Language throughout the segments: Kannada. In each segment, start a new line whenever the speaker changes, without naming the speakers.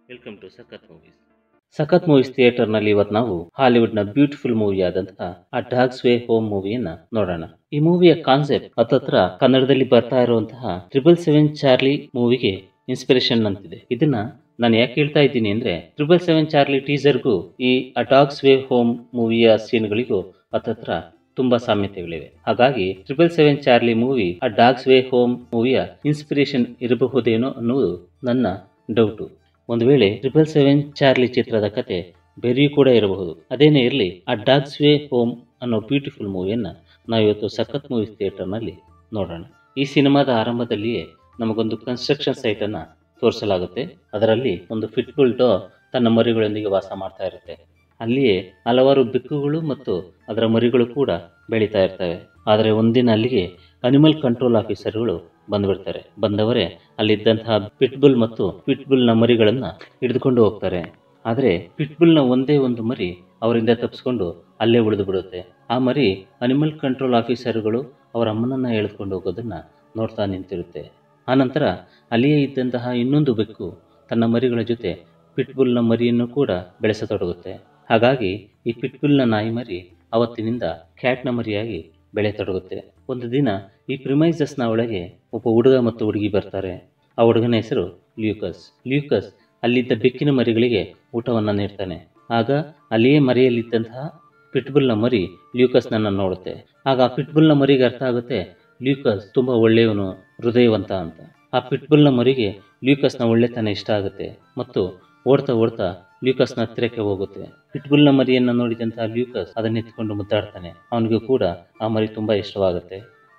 welcome to Sakhat movies Sakhat movies ಥಿಯೇಟರ್ನಲ್ಲಿ ಇವತ್ತು ನಾವು ಹಾಲಿವುಡ್ನ ಬ್ಯೂಟಿಫುಲ್ ಮೂವಿ ಆದಂತಹ ಆ ಡಾಗ್ಸ್ ವೇ ಹೋಮ್ ಮೂವಿಯನ್ನ ನೋಡೋಣ ಈ ಮೂವಿಯ ಕಾನ್ಸೆಪ್ಟ್ ಹತ್ತತ್ರ ಕನ್ನಡದಲ್ಲಿ ಬರ್ತಾ ಇರುವಂತಹ ಟ್ರಿಬಲ್ ಸೆವೆನ್ ಚಾರ್ಲಿ ಮೂವಿಗೆ ಇನ್ಸ್ಪಿರೇಷನ್ ಅಂತಿದೆ ಇದನ್ನ ನಾನು ಯಾಕೆ ಹೇಳ್ತಾ ಇದ್ದೀನಿ ಅಂದ್ರೆ ಟ್ರಿಬಲ್ ಸೆವೆನ್ ಚಾರ್ಲಿ ಟೀಸರ್ಗೂ ಈ ಅ ಡಾಗ್ಸ್ ವೇ ಹೋಮ್ ಮೂವಿಯ ಸೀನ್ಗಳಿಗೂ ಹತ್ತತ್ರ ತುಂಬಾ ಸಾಮ್ಯತೆಗಳಿವೆ ಹಾಗಾಗಿ ಟ್ರಿಬಲ್ ಸೆವೆನ್ ಚಾರ್ಲಿ ಮೂವಿ ಆ ಡಾಗ್ಸ್ ವೇ ಹೋಮ್ ಮೂವಿಯ ಇನ್ಸ್ಪಿರೇಷನ್ ಇರಬಹುದೇನೋ ಅನ್ನುವುದು ನನ್ನ ಡೌಟು ಒಂದು ವೇಳೆ ಟ್ರಿಬಲ್ ಸೆವೆನ್ ಚಾರ್ಲಿ ಚಿತ್ರದ ಕತೆ ಬೇರೆಯೂ ಕೂಡ ಇರಬಹುದು ಅದೇನೇ ಇರಲಿ ಆ ಡಾಗ್ಸ್ ವೇ ಹೋಮ್ ಅನ್ನೋ ಬ್ಯೂಟಿಫುಲ್ ಮೂವಿಯನ್ನು ನಾವಿವತ್ತು ಸಖತ್ ಮೂವೀಸ್ ಥಿಯೇಟರ್ನಲ್ಲಿ ನೋಡೋಣ ಈ ಸಿನಿಮಾದ ಆರಂಭದಲ್ಲಿಯೇ ನಮಗೊಂದು ಕನ್ಸ್ಟ್ರಕ್ಷನ್ ಸೈಟನ್ನು ತೋರಿಸಲಾಗುತ್ತೆ ಅದರಲ್ಲಿ ಒಂದು ಫಿಟ್ಬುಲ್ ಡೋ ತನ್ನ ಮರಿಗಳೊಂದಿಗೆ ವಾಸ ಮಾಡ್ತಾ ಇರುತ್ತೆ ಅಲ್ಲಿಯೇ ಹಲವಾರು ಬೆಕ್ಕುಗಳು ಮತ್ತು ಅದರ ಮರಿಗಳು ಕೂಡ ಬೆಳೀತಾ ಇರ್ತವೆ ಆದರೆ ಒಂದಿನ ಅಲ್ಲಿಗೆ ಅನಿಮಲ್ ಕಂಟ್ರೋಲ್ ಆಫೀಸರ್ಗಳು ಬಂದ್ಬಿಡ್ತಾರೆ ಬಂದವರೇ ಅಲ್ಲಿದ್ದಂತಹ ಪಿಟ್ಬುಲ್ ಮತ್ತು ಪಿಟ್ಬುಲ್ನ ಮರಿಗಳನ್ನು ಹಿಡಿದುಕೊಂಡು ಹೋಗ್ತಾರೆ ಆದರೆ ಪಿಟ್ಬುಲ್ನ ಒಂದೇ ಒಂದು ಮರಿ ಅವರಿಂದ ತಪ್ಪಿಸ್ಕೊಂಡು ಅಲ್ಲೇ ಉಳಿದು ಬಿಡುತ್ತೆ ಆ ಮರಿ ಅನಿಮಲ್ ಕಂಟ್ರೋಲ್ ಆಫೀಸರ್ಗಳು ಅವರ ಅಮ್ಮನನ್ನು ಎಳೆದುಕೊಂಡು ಹೋಗೋದನ್ನು ನೋಡ್ತಾ ನಿಂತಿರುತ್ತೆ ಆನಂತರ ಅಲ್ಲಿಯೇ ಇದ್ದಂತಹ ಇನ್ನೊಂದು ಬೆಕ್ಕು ತನ್ನ ಮರಿಗಳ ಜೊತೆ ಪಿಟ್ಬುಲ್ನ ಮರಿಯನ್ನು ಕೂಡ ಬೆಳೆಸತೊಡಗುತ್ತೆ ಹಾಗಾಗಿ ಈ ಪಿಟ್ಬುಲ್ನ ನಾಯಿ ಮರಿ ಅವತ್ತಿನಿಂದ ಕ್ಯಾಟ್ನ ಮರಿಯಾಗಿ ಬೆಳೆಯತೊಡಗುತ್ತೆ ಒಂದು ದಿನ ಈ ಪ್ರಿಮೈಸಸ್ನ ಒಳಗೆ ಒಬ್ಬ ಹುಡುಗ ಮತ್ತು ಹುಡುಗಿ ಬರ್ತಾರೆ ಆ ಹುಡುಗನ ಹೆಸರು ಲ್ಯೂಕಸ್ ಲ್ಯೂಕಸ್ ಅಲ್ಲಿದ್ದ ಬೆಕ್ಕಿನ ಮರಿಗಳಿಗೆ ಊಟವನ್ನು ನೀಡ್ತಾನೆ ಆಗ ಅಲ್ಲಿಯೇ ಮರಿಯಲ್ಲಿದ್ದಂತಹ ಪಿಟ್ಬುಲ್ನ ಮರಿ ಲ್ಯೂಕಸ್ನನ್ನು ನೋಡುತ್ತೆ ಆಗ ಆ ಪಿಟ್ಬುಲ್ನ ಮರಿಗೆ ಅರ್ಥ ಆಗುತ್ತೆ ಲ್ಯೂಕಸ್ ತುಂಬ ಒಳ್ಳೆಯವನು ಹೃದಯವಂತ ಅಂತ ಆ ಪಿಟ್ಬುಲ್ನ ಮರಿಗೆ ಲ್ಯೂಕಸ್ನ ಒಳ್ಳೆತನ ಇಷ್ಟ ಆಗುತ್ತೆ ಮತ್ತು ಓಡ್ತಾ ಓಡ್ತಾ ಲ್ಯೂಕಸ್ನ ಹತ್ತಿರಕ್ಕೆ ಹೋಗುತ್ತೆ ಪಿಟ್ಬುಲ್ನ ಮರಿಯನ್ನು ನೋಡಿದಂತಹ ಲ್ಯೂಕಸ್ ಅದನ್ನ ಎತ್ಕೊಂಡು ಮುದ್ದಾಡ್ತಾನೆ ಅವನಿಗೂ ಕೂಡ ಆ ಮರಿ ತುಂಬಾ ಇಷ್ಟವಾಗುತ್ತೆ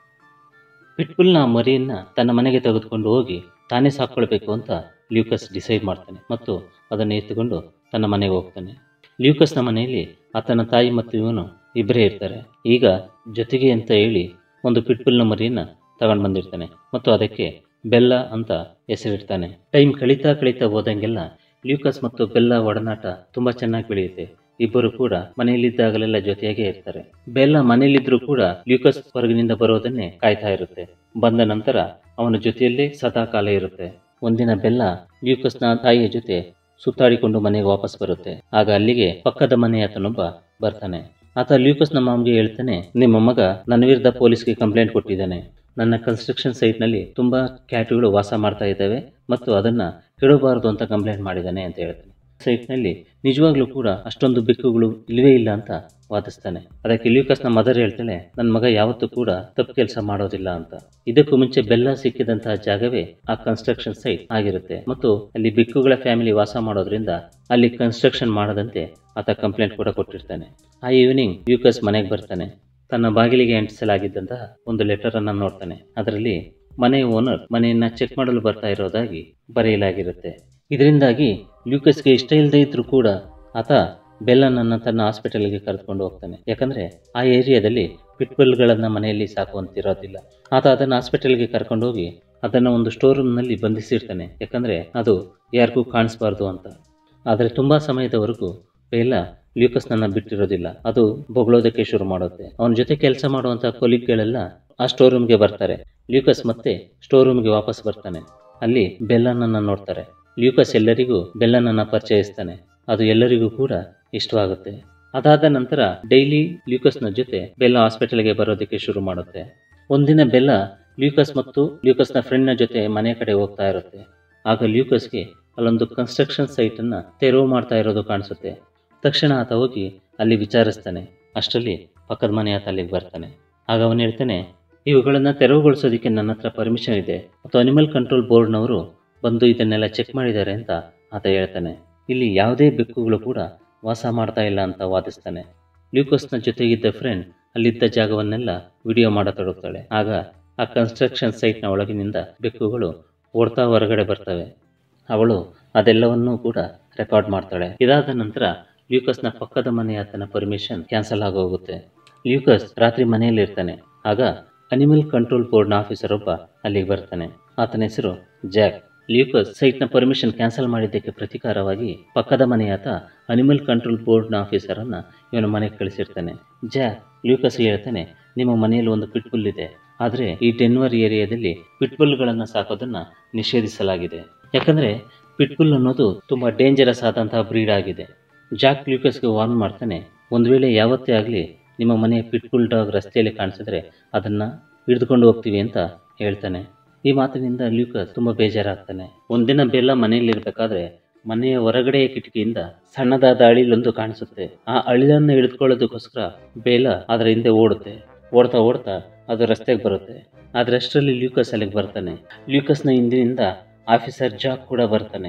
ಪಿಟ್ಬುಲ್ನ ಆ ಮರಿಯನ್ನ ತನ್ನ ಮನೆಗೆ ತೆಗೆದುಕೊಂಡು ಹೋಗಿ ತಾನೇ ಸಾಕ್ಕೊಳ್ಬೇಕು ಅಂತ ಲ್ಯೂಕಸ್ ಡಿಸೈಡ್ ಮಾಡ್ತಾನೆ ಮತ್ತು ಅದನ್ನು ಎತ್ತುಕೊಂಡು ತನ್ನ ಮನೆಗೆ ಹೋಗ್ತಾನೆ ಲ್ಯೂಕಸ್ನ ಮನೆಯಲ್ಲಿ ಆತನ ತಾಯಿ ಮತ್ತು ಇವನು ಇಬ್ಬರೇ ಇರ್ತಾರೆ ಈಗ ಜೊತೆಗೆ ಅಂತ ಹೇಳಿ ಒಂದು ಪಿಟ್ಬುಲ್ನ ಮರಿಯನ್ನ ತಗೊಂಡು ಬಂದಿರ್ತಾನೆ ಮತ್ತು ಅದಕ್ಕೆ ಬೆಲ್ಲ ಅಂತ ಹೆಸರಿಡ್ತಾನೆ ಟೈಮ್ ಕಳೀತಾ ಕಳೀತಾ ಹೋದಂಗೆಲ್ಲ ಲ್ಯೂಕಸ್ ಮತ್ತು ಬೆಲ್ಲ ಒಡನಾಟ ತುಂಬಾ ಚೆನ್ನಾಗಿ ಬೆಳೆಯುತ್ತೆ ಇಬ್ಬರು ಕೂಡ ಮನೆಯಲ್ಲಿದ್ದಾಗಲೆಲ್ಲ ಜೊತೆಯಾಗೇ ಇರ್ತಾರೆ ಬೆಲ್ಲ ಮನೆಯಲ್ಲಿದ್ರೂ ಕೂಡ ಲ್ಯೂಕಸ್ ಹೊರಗಿನಿಂದ ಬರೋದನ್ನೇ ಕಾಯ್ತಾ ಇರುತ್ತೆ ಬಂದ ನಂತರ ಅವನ ಜೊತೆಯಲ್ಲೇ ಸದಾ ಕಾಲ ಇರುತ್ತೆ ಒಂದಿನ ಬೆಲ್ಲ ಲ್ಯೂಕಸ್ನ ತಾಯಿಯ ಜೊತೆ ಸುತ್ತಾಡಿಕೊಂಡು ಮನೆಗೆ ವಾಪಸ್ ಬರುತ್ತೆ ಆಗ ಅಲ್ಲಿಗೆ ಪಕ್ಕದ ಮನೆಯಾತನೊಬ್ಬ ಬರ್ತಾನೆ ಆತ ಲ್ಯೂಕಸ್ನ ಮಾಮ್ಗೆ ಹೇಳ್ತಾನೆ ನಿಮ್ಮ ಮಗ ನನ್ನ ವಿರುದ್ಧ ಪೊಲೀಸ್ಗೆ ಕಂಪ್ಲೇಂಟ್ ಕೊಟ್ಟಿದ್ದಾನೆ ನನ್ನ ಕನ್ಸ್ಟ್ರಕ್ಷನ್ ಸೈಟ್ನಲ್ಲಿ ತುಂಬಾ ಕ್ಯಾಟ್ಗಳು ವಾಸ ಮಾಡ್ತಾ ಇದ್ದಾವೆ ಮತ್ತು ಅದನ್ನ ಕೆಡಬಾರದು ಅಂತ ಕಂಪ್ಲೇಂಟ್ ಮಾಡಿದ್ದಾನೆ ಅಂತ ಹೇಳ್ತಾನೆ ಸೈಟ್ನಲ್ಲಿ ನಿಜವಾಗ್ಲೂ ಕೂಡ ಅಷ್ಟೊಂದು ಬೆಕ್ಕುಗಳು ಇಲ್ಲವೇ ಇಲ್ಲ ಅಂತ ವಾದಿಸ್ತಾನೆ ಅದಕ್ಕೆ ಲ್ಯೂಕಸ್ನ ಮದರ್ ಹೇಳ್ತಾಳೆ ನನ್ನ ಮಗ ಯಾವತ್ತೂ ಕೂಡ ತಪ್ಪು ಕೆಲಸ ಮಾಡೋದಿಲ್ಲ ಅಂತ ಇದಕ್ಕೂ ಮುಂಚೆ ಬೆಲ್ಲ ಸಿಕ್ಕಿದಂತಹ ಜಾಗವೇ ಆ ಕನ್ಸ್ಟ್ರಕ್ಷನ್ ಸೈಟ್ ಆಗಿರುತ್ತೆ ಮತ್ತು ಅಲ್ಲಿ ಬೆಕ್ಕುಗಳ ಫ್ಯಾಮಿಲಿ ವಾಸ ಮಾಡೋದ್ರಿಂದ ಅಲ್ಲಿ ಕನ್ಸ್ಟ್ರಕ್ಷನ್ ಮಾಡದಂತೆ ಆತ ಕಂಪ್ಲೇಂಟ್ ಕೂಡ ಕೊಟ್ಟಿರ್ತಾನೆ ಆ ಈವ್ನಿಂಗ್ ಲ್ಯೂಕಸ್ ಮನೆಗೆ ಬರ್ತಾನೆ ತನ್ನ ಬಾಗಿಲಿಗೆ ಅಂಟಿಸಲಾಗಿದ್ದಂತಹ ಒಂದು ಲೆಟರ್ ಅನ್ನ ನೋಡ್ತಾನೆ ಅದರಲ್ಲಿ ಮನೆ ಓನರ್ ಮನೆಯನ್ನ ಚೆಕ್ ಮಾಡಲು ಬರ್ತಾ ಇರೋದಾಗಿ ಬರೆಯಲಾಗಿರುತ್ತೆ ಇದರಿಂದಾಗಿ ಲ್ಯೂಕಸ್ಗೆ ಇಷ್ಟ ಇಲ್ಲದೆ ಇದ್ರೂ ಕೂಡ ಆತ ಬೆಲ್ಲನನ್ನ ತನ್ನ ಹಾಸ್ಪಿಟಲ್ಗೆ ಕರೆದುಕೊಂಡು ಹೋಗ್ತಾನೆ ಯಾಕಂದ್ರೆ ಆ ಏರಿಯಾದಲ್ಲಿ ಪಿಟ್ಬುಲ್ಗಳನ್ನ ಮನೆಯಲ್ಲಿ ಸಾಕುವಂತಿರೋದಿಲ್ಲ ಆತ ಅದನ್ನ ಹಾಸ್ಪಿಟಲ್ಗೆ ಕರ್ಕೊಂಡು ಹೋಗಿ ಅದನ್ನ ಒಂದು ಸ್ಟೋರ್ ರೂಮ್ನಲ್ಲಿ ಬಂಧಿಸಿರ್ತಾನೆ ಯಾಕಂದ್ರೆ ಅದು ಯಾರಿಗೂ ಕಾಣಿಸ್ಬಾರ್ದು ಅಂತ ಆದರೆ ತುಂಬಾ ಸಮಯದವರೆಗೂ ಬೆಲ್ಲ ಲ್ಯೂಕಸ್ನನ್ನ ಬಿಟ್ಟಿರೋದಿಲ್ಲ ಅದು ಬೊಗಳೋದಕ್ಕೆ ಶುರು ಮಾಡುತ್ತೆ ಅವನ ಜೊತೆ ಕೆಲಸ ಮಾಡುವಂತಹ ಕೊಲಿಗ್ಗಳೆಲ್ಲ ಆ ಸ್ಟೋರ್ ರೂಮ್ಗೆ ಬರ್ತಾರೆ ಲ್ಯೂಕಸ್ ಮತ್ತೆ ಸ್ಟೋರ್ ರೂಮ್ಗೆ ವಾಪಸ್ ಬರ್ತಾನೆ ಅಲ್ಲಿ ಬೆಲ್ಲನನ್ನ ನೋಡ್ತಾರೆ ಲ್ಯೂಕಸ್ ಎಲ್ಲರಿಗೂ ಬೆಲ್ಲನನ್ನ ಪರಿಚಯಿಸ್ತಾನೆ ಅದು ಎಲ್ಲರಿಗೂ ಕೂಡ ಇಷ್ಟವಾಗುತ್ತೆ ಅದಾದ ನಂತರ ಡೈಲಿ ಲ್ಯೂಕಸ್ನ ಜೊತೆ ಬೆಲ್ಲ ಹಾಸ್ಪಿಟಲ್ಗೆ ಬರೋದಕ್ಕೆ ಶುರು ಮಾಡುತ್ತೆ ಒಂದಿನ ಬೆಲ್ಲ ಲ್ಯೂಕಸ್ ಮತ್ತು ಲ್ಯೂಕಸ್ನ ಫ್ರೆಂಡ್ನ ಜೊತೆ ಮನೆ ಕಡೆ ಹೋಗ್ತಾ ಇರುತ್ತೆ ಆಗ ಲ್ಯೂಕಸ್ಗೆ ಅಲ್ಲೊಂದು ಕನ್ಸ್ಟ್ರಕ್ಷನ್ ಸೈಟನ್ನು ತೆರವು ಮಾಡ್ತಾ ಇರೋದು ಕಾಣಿಸುತ್ತೆ ತಕ್ಷಣ ಆತ ಹೋಗಿ ಅಲ್ಲಿ ವಿಚಾರಿಸ್ತಾನೆ ಅಷ್ಟರಲ್ಲಿ ಪಕ್ಕದ ಮನೆ ಆತ ಅಲ್ಲಿಗೆ ಬರ್ತಾನೆ ಆಗ ಅವನು ಹೇಳ್ತಾನೆ ಇವುಗಳನ್ನು ತೆರವುಗೊಳಿಸೋದಕ್ಕೆ ನನ್ನ ಹತ್ರ ಪರ್ಮಿಷನ್ ಇದೆ ಮತ್ತು ಅನಿಮಲ್ ಕಂಟ್ರೋಲ್ ಬೋರ್ಡ್ನವರು ಬಂದು ಇದನ್ನೆಲ್ಲ ಚೆಕ್ ಮಾಡಿದ್ದಾರೆ ಅಂತ ಆತ ಹೇಳ್ತಾನೆ ಇಲ್ಲಿ ಯಾವುದೇ ಬೆಕ್ಕುಗಳು ಕೂಡ ವಾಸ ಮಾಡ್ತಾ ಇಲ್ಲ ಅಂತ ವಾದಿಸ್ತಾನೆ ಲ್ಯೂಕೋಸ್ನ ಜೊತೆಗಿದ್ದ ಫ್ರೆಂಡ್ ಅಲ್ಲಿದ್ದ ಜಾಗವನ್ನೆಲ್ಲ ವಿಡಿಯೋ ಮಾಡತೊಡಗ್ತಾಳೆ ಆಗ ಆ ಕನ್ಸ್ಟ್ರಕ್ಷನ್ ಸೈಟ್ನ ಒಳಗಿನಿಂದ ಬೆಕ್ಕುಗಳು ಓಡ್ತಾ ಹೊರಗಡೆ ಬರ್ತವೆ ಅವಳು ಅದೆಲ್ಲವನ್ನೂ ಕೂಡ ರೆಕಾರ್ಡ್ ಮಾಡ್ತಾಳೆ ಇದಾದ ನಂತರ ಲ್ಯೂಕಸ್ನ ಪಕ್ಕದ ಮನೆಯಾತನ ಪರ್ಮಿಷನ್ ಕ್ಯಾನ್ಸಲ್ ಆಗೋಗುತ್ತೆ ಲ್ಯೂಕಸ್ ರಾತ್ರಿ ಮನೆಯಲ್ಲಿರ್ತಾನೆ ಆಗ ಅನಿಮಲ್ ಕಂಟ್ರೋಲ್ ಬೋರ್ಡ್ನ ಆಫೀಸರ್ ಒಬ್ಬ ಅಲ್ಲಿಗೆ ಬರ್ತಾನೆ ಆತನ ಹೆಸರು ಜಾಕ್ ಲ್ಯೂಕಸ್ ಸೈಟ್ನ ಪರ್ಮಿಷನ್ ಕ್ಯಾನ್ಸಲ್ ಮಾಡಿದ್ದಕ್ಕೆ ಪ್ರತಿಕಾರವಾಗಿ ಪಕ್ಕದ ಮನೆಯಾತ ಅನಿಮಲ್ ಕಂಟ್ರೋಲ್ ಬೋರ್ಡ್ನ ಆಫೀಸರನ್ನ ಇವನ ಮನೆಗೆ ಕಳಿಸಿರ್ತಾನೆ ಜಾಕ್ ಲ್ಯೂಕಸ್ ಹೇಳ್ತಾನೆ ನಿಮ್ಮ ಮನೆಯಲ್ಲಿ ಒಂದು ಪಿಟ್ಬುಲ್ ಇದೆ ಆದರೆ ಈ ಡೆನ್ವರ್ ಏರಿಯಾದಲ್ಲಿ ಪಿಟ್ಬುಲ್ಗಳನ್ನು ಸಾಕೋದನ್ನ ನಿಷೇಧಿಸಲಾಗಿದೆ ಯಾಕಂದ್ರೆ ಪಿಟ್ಬುಲ್ ಅನ್ನೋದು ತುಂಬ ಡೇಂಜರಸ್ ಆದಂತಹ ಬ್ರೀಡ್ ಆಗಿದೆ ಜಾಕ್ ಲ್ಯೂಕಸ್ಗೆ ವಾರ್ನ್ ಮಾಡ್ತಾನೆ ಒಂದು ವೇಳೆ ಯಾವತ್ತೇ ಆಗಲಿ ನಿಮ್ಮ ಮನೆಯ ಪಿಟ್ಬುಲ್ ಡಾಗ್ ರಸ್ತೆಯಲ್ಲಿ ಕಾಣಿಸಿದ್ರೆ ಅದನ್ನು ಹಿಡಿದುಕೊಂಡು ಹೋಗ್ತೀವಿ ಅಂತ ಹೇಳ್ತಾನೆ ಈ ಮಾತಿನಿಂದ ಲ್ಯೂಕಸ್ ತುಂಬ ಬೇಜಾರಾಗ್ತಾನೆ ಒಂದಿನ ಬೆಲ್ಲ ಮನೆಯಲ್ಲಿರ್ಬೇಕಾದ್ರೆ ಮನೆಯ ಹೊರಗಡೆಯ ಕಿಟಕಿಯಿಂದ ಸಣ್ಣದಾದ ಅಳಿಲೊಂದು ಕಾಣಿಸುತ್ತೆ ಆ ಅಳಿಲನ್ನು ಹಿಡಿದುಕೊಳ್ಳೋದಕ್ಕೋಸ್ಕರ ಬೇಲ ಅದರ ಹಿಂದೆ ಓಡುತ್ತೆ ಓಡ್ತಾ ಓಡ್ತಾ ಅದು ರಸ್ತೆಗೆ ಬರುತ್ತೆ ಅದರಷ್ಟರಲ್ಲಿ ಲ್ಯೂಕಸ್ ಅಲ್ಲಿಗೆ ಬರ್ತಾನೆ ಲ್ಯೂಕಸ್ನ ಹಿಂದಿನಿಂದ ಆಫೀಸರ್ ಜಾಕ್ ಕೂಡ ಬರ್ತಾನೆ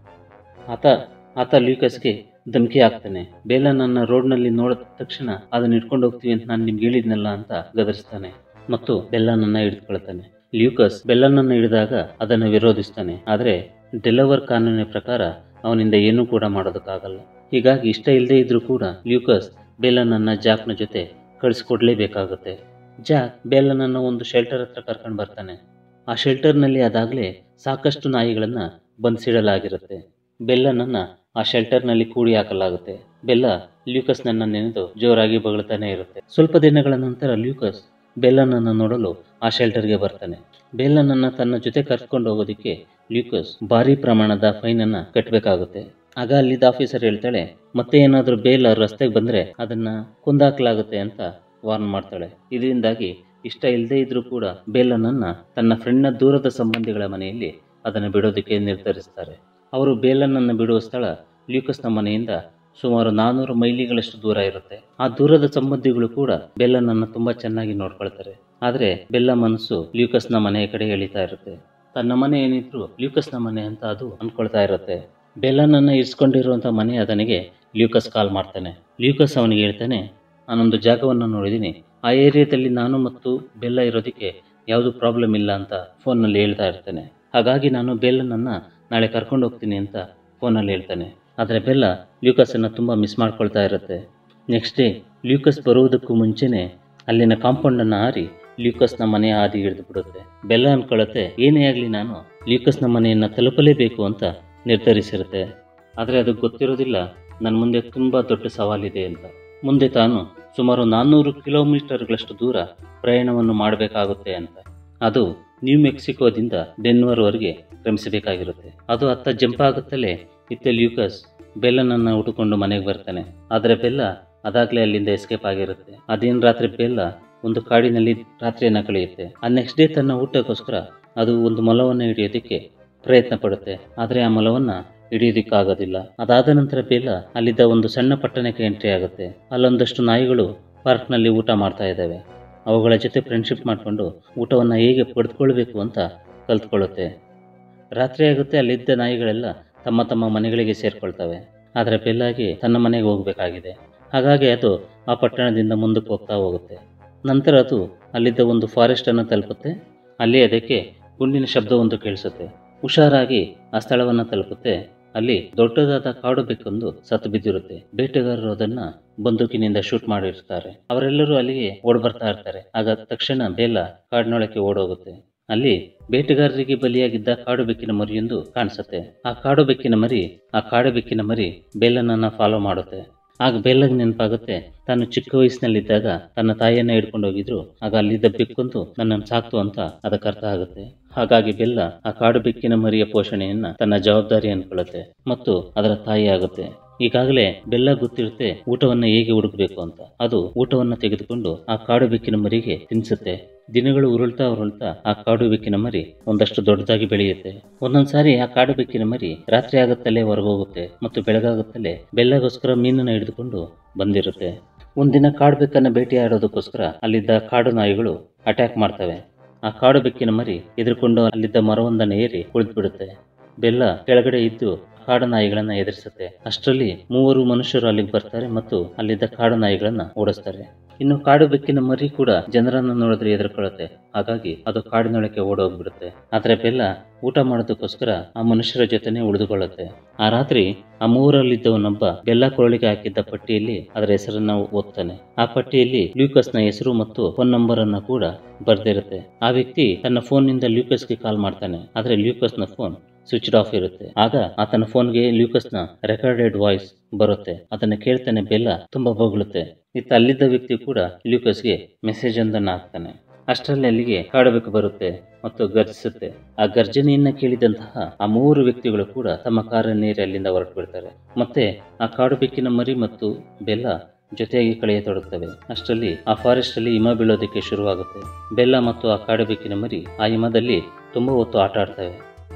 ಆತ ಆತ ಲ್ಯೂಕಸ್ಗೆ ಧಮಕಿ ಹಾಕ್ತಾನೆ ಬೇಲ ನನ್ನ ರೋಡ್ನಲ್ಲಿ ನೋಡಿದ ತಕ್ಷಣ ಅದನ್ನ ಹಿಡ್ಕೊಂಡು ಹೋಗ್ತೀವಿ ಅಂತ ನಾನು ನಿಮ್ಗೆ ಹೇಳಿದ್ನಲ್ಲ ಅಂತ ಗದರಿಸ್ತಾನೆ ಮತ್ತು ಬೆಲ್ಲನನ್ನ ಹಿಡಿದುಕೊಳ್ತಾನೆ ಲ್ಯೂಕಸ್ ಬೆಲ್ಲನನ್ನು ಹಿಡಿದಾಗ ಅದನ್ನು ವಿರೋಧಿಸ್ತಾನೆ ಆದರೆ ಡೆಲವರ್ ಕಾನೂನಿನ ಪ್ರಕಾರ ಅವನಿಂದ ಏನೂ ಕೂಡ ಮಾಡೋದಕ್ಕಾಗಲ್ಲ ಹೀಗಾಗಿ ಇಷ್ಟ ಇಲ್ಲದೆ ಇದ್ರೂ ಕೂಡ ಲ್ಯೂಕಸ್ ಬೆಲ್ಲನನ್ನ ಜಾಕ್ನ ಜೊತೆ ಕಳಿಸ್ಕೊಡ್ಲೇಬೇಕಾಗುತ್ತೆ ಜಾಕ್ ಬೆಲ್ಲನನ್ನು ಒಂದು ಶೆಲ್ಟರ್ ಹತ್ರ ಕರ್ಕೊಂಡು ಬರ್ತಾನೆ ಆ ಶೆಲ್ಟರ್ನಲ್ಲಿ ಅದಾಗಲೇ ಸಾಕಷ್ಟು ನಾಯಿಗಳನ್ನು ಬಂಧಿಸಿಡಲಾಗಿರುತ್ತೆ ಬೆಲ್ಲನನ್ನ ಆ ಶೆಲ್ಟರ್ನಲ್ಲಿ ಕೂಡಿ ಹಾಕಲಾಗುತ್ತೆ ಬೆಲ್ಲ ಲ್ಯೂಕಸ್ನನ್ನ ನೆನೆದು ಜೋರಾಗಿ ಬಗಳ್ತಾನೆ ಇರುತ್ತೆ ಸ್ವಲ್ಪ ದಿನಗಳ ನಂತರ ಲ್ಯೂಕಸ್ ಬೆಲ್ಲನನ್ನು ನೋಡಲು ಆ ಶೆಲ್ಟರ್ಗೆ ಬರ್ತಾನೆ ಬೆಲ್ಲನನ್ನ ತನ್ನ ಜೊತೆ ಕರ್ಕೊಂಡು ಹೋಗೋದಕ್ಕೆ ಲ್ಯೂಕಸ್ ಭಾರಿ ಪ್ರಮಾಣದ ಫೈನನ್ನು ಕಟ್ಟಬೇಕಾಗುತ್ತೆ ಆಗ ಅಲ್ಲಿದ್ದ ಆಫೀಸರ್ ಹೇಳ್ತಾಳೆ ಮತ್ತೆ ಏನಾದರೂ ಬೇಲ್ ರಸ್ತೆಗೆ ಬಂದರೆ ಅದನ್ನು ಕುಂದಾಕಲಾಗುತ್ತೆ ಅಂತ ವಾರ್ನ್ ಮಾಡ್ತಾಳೆ ಇದರಿಂದಾಗಿ ಇಷ್ಟ ಇಲ್ಲದೇ ಇದ್ರೂ ಕೂಡ ಬೇಲನನ್ನ ತನ್ನ ಫ್ರೆಂಡ್ನ ದೂರದ ಸಂಬಂಧಿಗಳ ಮನೆಯಲ್ಲಿ ಅದನ್ನು ಬಿಡೋದಕ್ಕೆ ನಿರ್ಧರಿಸ್ತಾರೆ ಅವರು ಬೇಲನನ್ನು ಬಿಡುವ ಸ್ಥಳ ಲ್ಯೂಕಸ್ನ ಮನೆಯಿಂದ ಸುಮಾರು ನಾನ್ನೂರು ಮೈಲಿಗಳಷ್ಟು ದೂರ ಇರುತ್ತೆ ಆ ದೂರದ ಸಂಬಂಧಿಗಳು ಕೂಡ ಬೆಲ್ಲನನ್ನು ತುಂಬಾ ಚೆನ್ನಾಗಿ ನೋಡ್ಕೊಳ್ತಾರೆ ಆದರೆ ಬೆಲ್ಲ ಮನಸ್ಸು ಲ್ಯೂಕಸ್ನ ಮನೆಯ ಕಡೆ ಎಳಿತಾ ಇರುತ್ತೆ ತನ್ನ ಮನೆ ಏನಿದ್ರು ಲ್ಯೂಕಸ್ನ ಮನೆ ಅಂತ ಅದು ಅನ್ಕೊಳ್ತಾ ಇರುತ್ತೆ ಬೆಲ್ಲನನ್ನ ಇರಿಸ್ಕೊಂಡಿರುವಂಥ ಮನೆ ಅದನಿಗೆ ಲ್ಯೂಕಸ್ ಕಾಲ್ ಮಾಡ್ತಾನೆ ಲ್ಯೂಕಸ್ ಅವನಿಗೆ ಹೇಳ್ತಾನೆ ನಾನೊಂದು ಜಾಗವನ್ನು ನೋಡಿದ್ದೀನಿ ಆ ಏರಿಯಾದಲ್ಲಿ ನಾನು ಮತ್ತು ಬೆಲ್ಲ ಇರೋದಕ್ಕೆ ಯಾವುದು ಪ್ರಾಬ್ಲಮ್ ಇಲ್ಲ ಅಂತ ಫೋನ್ನಲ್ಲಿ ಹೇಳ್ತಾ ಇರ್ತಾನೆ ಹಾಗಾಗಿ ನಾನು ಬೆಲ್ಲನನ್ನು ನಾಳೆ ಕರ್ಕೊಂಡು ಹೋಗ್ತೀನಿ ಅಂತ ಫೋನಲ್ಲಿ ಹೇಳ್ತಾನೆ ಆದರೆ ಬೆಲ್ಲ ಲ್ಯೂಕಸನ್ನು ತುಂಬ ಮಿಸ್ ಮಾಡ್ಕೊಳ್ತಾ ಇರುತ್ತೆ ನೆಕ್ಸ್ಟ್ ಡೇ ಲ್ಯೂಕಸ್ ಬರುವುದಕ್ಕೂ ಮುಂಚೆನೇ ಅಲ್ಲಿನ ಕಾಂಪೌಂಡನ್ನು ಹಾರಿ ಲ್ಯೂಕಸ್ನ ಮನೆಯ ಹಾದಿ ಹಿಡಿದು ಬಿಡುತ್ತೆ ಬೆಲ್ಲ ಅನ್ಕೊಳ್ಳುತ್ತೆ ಏನೇ ಆಗಲಿ ನಾನು ಲ್ಯೂಕಸ್ನ ಮನೆಯನ್ನು ತಲುಪಲೇಬೇಕು ಅಂತ ನಿರ್ಧರಿಸಿರುತ್ತೆ ಆದರೆ ಅದು ಗೊತ್ತಿರೋದಿಲ್ಲ ನನ್ನ ಮುಂದೆ ತುಂಬ ದೊಡ್ಡ ಸವಾಲಿದೆ ಅಂತ ಮುಂದೆ ತಾನು ಸುಮಾರು ನಾನ್ನೂರು ಕಿಲೋಮೀಟರ್ಗಳಷ್ಟು ದೂರ ಪ್ರಯಾಣವನ್ನು ಮಾಡಬೇಕಾಗುತ್ತೆ ಅಂತ ಅದು ನ್ಯೂ ಮೆಕ್ಸಿಕೋದಿಂದ ಡೆನ್ವರ್ವರೆಗೆ ಕ್ರಮಿಸಬೇಕಾಗಿರುತ್ತೆ ಅದು ಅತ್ತ ಜಂಪ್ ಆಗುತ್ತಲೇ ಇತ್ತ ಲ್ಯೂಕಸ್ ಬೆಲ್ಲನನ್ನು ಉಟ್ಟುಕೊಂಡು ಮನೆಗೆ ಬರ್ತಾನೆ ಆದರೆ ಬೆಲ್ಲ ಅದಾಗಲೇ ಅಲ್ಲಿಂದ ಎಸ್ಕೇಪ್ ಆಗಿರುತ್ತೆ ಅದೇನು ರಾತ್ರಿ ಬೆಲ್ಲ ಒಂದು ಕಾಡಿನಲ್ಲಿ ರಾತ್ರಿಯನ್ನು ಕಳೆಯುತ್ತೆ ಆ ನೆಕ್ಸ್ಟ್ ಡೇ ತನ್ನ ಊಟಕ್ಕೋಸ್ಕರ ಅದು ಒಂದು ಮೊಲವನ್ನು ಹಿಡಿಯೋದಕ್ಕೆ ಪ್ರಯತ್ನ ಪಡುತ್ತೆ ಆದರೆ ಆ ಮೊಲವನ್ನು ಹಿಡಿಯೋದಕ್ಕಾಗೋದಿಲ್ಲ ಅದಾದ ನಂತರ ಬೇಲ ಅಲ್ಲಿದ್ದ ಒಂದು ಸಣ್ಣ ಪಟ್ಟಣಕ್ಕೆ ಎಂಟ್ರಿ ಆಗುತ್ತೆ ಅಲ್ಲೊಂದಷ್ಟು ನಾಯಿಗಳು ಪಾರ್ಕ್ನಲ್ಲಿ ಊಟ ಮಾಡ್ತಾ ಇದ್ದಾವೆ ಅವುಗಳ ಜೊತೆ ಫ್ರೆಂಡ್ಶಿಪ್ ಮಾಡಿಕೊಂಡು ಊಟವನ್ನು ಹೇಗೆ ಪಡೆದುಕೊಳ್ಬೇಕು ಅಂತ ಕಲ್ತ್ಕೊಳ್ಳುತ್ತೆ ರಾತ್ರಿ ಆಗುತ್ತೆ ಅಲ್ಲಿದ್ದ ನಾಯಿಗಳೆಲ್ಲ ತಮ್ಮ ತಮ್ಮ ಮನೆಗಳಿಗೆ ಸೇರ್ಕೊಳ್ತವೆ ಆದರೆ ಬೆಲ್ಲಾಗಿ ತನ್ನ ಮನೆಗೆ ಹೋಗಬೇಕಾಗಿದೆ ಹಾಗಾಗಿ ಅದು ಆ ಪಟ್ಟಣದಿಂದ ಮುಂದಕ್ಕೆ ಹೋಗ್ತಾ ಹೋಗುತ್ತೆ ನಂತರ ಅದು ಅಲ್ಲಿದ್ದ ಒಂದು ಫಾರೆಸ್ಟನ್ನು ತಲುಪುತ್ತೆ ಅಲ್ಲಿ ಅದಕ್ಕೆ ಗುಂಡಿನ ಶಬ್ದವೊಂದು ಕೇಳಿಸುತ್ತೆ ಹುಷಾರಾಗಿ ಆ ಸ್ಥಳವನ್ನು ತಲುಪುತ್ತೆ ಅಲ್ಲಿ ದೊಡ್ಡದಾದ ಕಾಡು ಬೆಕ್ಕೊಂದು ಸತ್ತು ಬಿದ್ದಿರುತ್ತೆ ಬೇಟೆಗಾರರು ಅದನ್ನ ಬಂದೂಕಿನಿಂದ ಶೂಟ್ ಮಾಡಿರ್ತಾರೆ ಅವರೆಲ್ಲರೂ ಅಲ್ಲಿಗೆ ಓಡ್ ಬರ್ತಾ ಇರ್ತಾರೆ ಆಗ ತಕ್ಷಣ ಬೇಲ ಕಾಡಿನೊಳಕ್ಕೆ ಓಡೋಗುತ್ತೆ ಅಲ್ಲಿ ಬೇಟೆಗಾರರಿಗೆ ಬಲಿಯಾಗಿದ್ದ ಕಾಡು ಬೆಕ್ಕಿನ ಮರಿಯೊಂದು ಕಾಣಿಸುತ್ತೆ ಆ ಕಾಡು ಬೆಕ್ಕಿನ ಮರಿ ಆ ಕಾಡು ಬೆಕ್ಕಿನ ಮರಿ ಬೇಲನನ್ನ ಫಾಲೋ ಮಾಡುತ್ತೆ ಆಗ ಬೆಲ್ಲಗ್ ನೆನಪಾಗುತ್ತೆ ತಾನು ಚಿಕ್ಕ ವಯಸ್ಸಿನಲ್ಲಿದ್ದಾಗ ತನ್ನ ತಾಯಿಯನ್ನ ಹಿಡ್ಕೊಂಡು ಹೋಗಿದ್ರು ಆಗ ಅಲ್ಲಿದ್ದ ಬೆಕ್ಕೊಂದು ನನ್ನನ್ನು ಸಾಕ್ತು ಅಂತ ಅದಕ್ಕೆ ಅರ್ಥ ಆಗುತ್ತೆ ಹಾಗಾಗಿ ಬೆಲ್ಲ ಆ ಕಾಡು ಬೆಕ್ಕಿನ ಮರಿಯ ಪೋಷಣೆಯನ್ನ ತನ್ನ ಜವಾಬ್ದಾರಿ ಅನ್ಕೊಳ್ಳುತ್ತೆ ಮತ್ತು ಅದರ ತಾಯಿ ಆಗುತ್ತೆ ಈಗಾಗಲೇ ಬೆಲ್ಲ ಗೊತ್ತಿರುತ್ತೆ ಊಟವನ್ನ ಹೇಗೆ ಹುಡುಕ್ಬೇಕು ಅಂತ ಅದು ಊಟವನ್ನ ತೆಗೆದುಕೊಂಡು ಆ ಕಾಡು ಬೆಕ್ಕಿನ ಮರಿಗೆ ತಿನ್ಸುತ್ತೆ ದಿನಗಳು ಉರುಳ್ತಾ ಉರುಳ್ತಾ ಆ ಕಾಡು ಬೆಕ್ಕಿನ ಮರಿ ಒಂದಷ್ಟು ದೊಡ್ಡದಾಗಿ ಬೆಳೆಯುತ್ತೆ ಒಂದೊಂದ್ಸಾರಿ ಆ ಕಾಡು ಬೆಕ್ಕಿನ ಮರಿ ರಾತ್ರಿ ಆಗುತ್ತಲೇ ಹೊರಗೋಗುತ್ತೆ ಮತ್ತು ಬೆಳಗಾಗುತ್ತಲೇ ಬೆಲ್ಲಗೋಸ್ಕರ ಮೀನನ್ನು ಹಿಡಿದುಕೊಂಡು ಬಂದಿರುತ್ತೆ ಒಂದಿನ ಕಾಡು ಬೆಕ್ಕನ್ನ ಬೇಟೆಯಾಡೋದಕ್ಕೋಸ್ಕರ ಅಲ್ಲಿದ್ದ ಕಾಡು ನಾಯಿಗಳು ಅಟ್ಯಾಕ್ ಮಾಡ್ತವೆ ಆ ಕಾಡು ಬೆಕ್ಕಿನ ಮರಿ ಎದುರುಕೊಂಡು ಅಲ್ಲಿದ್ದ ಮರವೊಂದನ್ನು ಏರಿ ಕುಳಿತುಬಿಡುತ್ತೆ ಬೆಲ್ಲ ಕೆಳಗಡೆ ಇದ್ದು ಕಾಡು ನಾಯಿಗಳನ್ನ ಎದುರಿಸುತ್ತೆ ಅಷ್ಟರಲ್ಲಿ ಮೂವರು ಮನುಷ್ಯರು ಅಲ್ಲಿಗೆ ಬರ್ತಾರೆ ಮತ್ತು ಅಲ್ಲಿದ್ದ ಕಾಡು ನಾಯಿಗಳನ್ನ ಓಡಿಸ್ತಾರೆ ಇನ್ನು ಕಾಡು ಬೆಕ್ಕಿನ ಮರಿ ಕೂಡ ಜನರನ್ನ ನೋಡಿದ್ರೆ ಎದುರ್ಕೊಳ್ಳುತ್ತೆ ಹಾಗಾಗಿ ಅದು ಕಾಡಿನೊಳಕ್ಕೆ ಓಡೋಗ್ಬಿಡುತ್ತೆ ಆದ್ರೆ ಬೆಲ್ಲ ಊಟ ಮಾಡೋದಕ್ಕೋಸ್ಕರ ಆ ಮನುಷ್ಯರ ಜೊತೆನೆ ಉಳಿದುಕೊಳ್ಳುತ್ತೆ ಆ ರಾತ್ರಿ ಆ ಮೂವರಲ್ಲಿದ್ದವನೊಬ್ಬ ಬೆಲ್ಲ ಕೊರಳಿಗೆ ಹಾಕಿದ್ದ ಪಟ್ಟಿಯಲ್ಲಿ ಅದರ ಹೆಸರನ್ನ ಓದ್ತಾನೆ ಆ ಪಟ್ಟಿಯಲ್ಲಿ ಲ್ಯೂಕಸ್ನ ಹೆಸರು ಮತ್ತು ಫೋನ್ ನಂಬರ್ ಅನ್ನ ಕೂಡ ಬರ್ದಿರುತ್ತೆ ಆ ವ್ಯಕ್ತಿ ತನ್ನ ಫೋನ್ನಿಂದ ಲ್ಯೂಕಸ್ಗೆ ಕಾಲ್ ಮಾಡ್ತಾನೆ ಆದ್ರೆ ಲ್ಯೂಕಸ್ನ ಫೋನ್ ಸ್ವಿಚ್ ಆಫ್ ಇರುತ್ತೆ ಆಗ ಆತನ ಫೋನ್ಗೆ ಲ್ಯೂಕಸ್ನ ರೆಕಾರ್ಡೆಡ್ ವಾಯ್ಸ್ ಬರುತ್ತೆ ಅದನ್ನ ಕೇಳ್ತಾನೆ ಬೆಲ್ಲ ತುಂಬಾ ಬೊಗಳುತ್ತೆ ಇತ್ತ ಅಲ್ಲಿದ್ದ ವ್ಯಕ್ತಿ ಕೂಡ ಲ್ಯೂಕಸ್ಗೆ ಮೆಸೇಜ್ ಒಂದನ್ನು ಹಾಕ್ತಾನೆ ಅಷ್ಟರಲ್ಲಿ ಅಲ್ಲಿಗೆ ಕಾಡಬೇಕು ಬರುತ್ತೆ ಮತ್ತು ಗರ್ಜಿಸುತ್ತೆ ಆ ಗರ್ಜನೆಯನ್ನ ಕೇಳಿದಂತಹ ಆ ಮೂರು ವ್ಯಕ್ತಿಗಳು ಕೂಡ ತಮ್ಮ ಕಾರನ್ನೇರಿ ಅಲ್ಲಿಂದ ಹೊರಟು ಬಿಡ್ತಾರೆ ಮತ್ತೆ ಆ ಕಾಡು ಬೆಕ್ಕಿನ ಮರಿ ಮತ್ತು ಬೆಲ್ಲ ಜೊತೆಯಾಗಿ ಕಳೆಯತೊಡಗ್ತವೆ ಅಷ್ಟರಲ್ಲಿ ಆ ಫಾರೆಸ್ಟ್ ಅಲ್ಲಿ ಹಿಮ ಬೀಳೋದಕ್ಕೆ ಶುರುವಾಗುತ್ತೆ ಬೆಲ್ಲ ಮತ್ತು ಆ ಕಾಡು ಬೆಕ್ಕಿನ ಮರಿ ಆ ಹಿಮದಲ್ಲಿ ತುಂಬಾ ಹೊತ್ತು ಆಟ ಆಡ್ತವೆ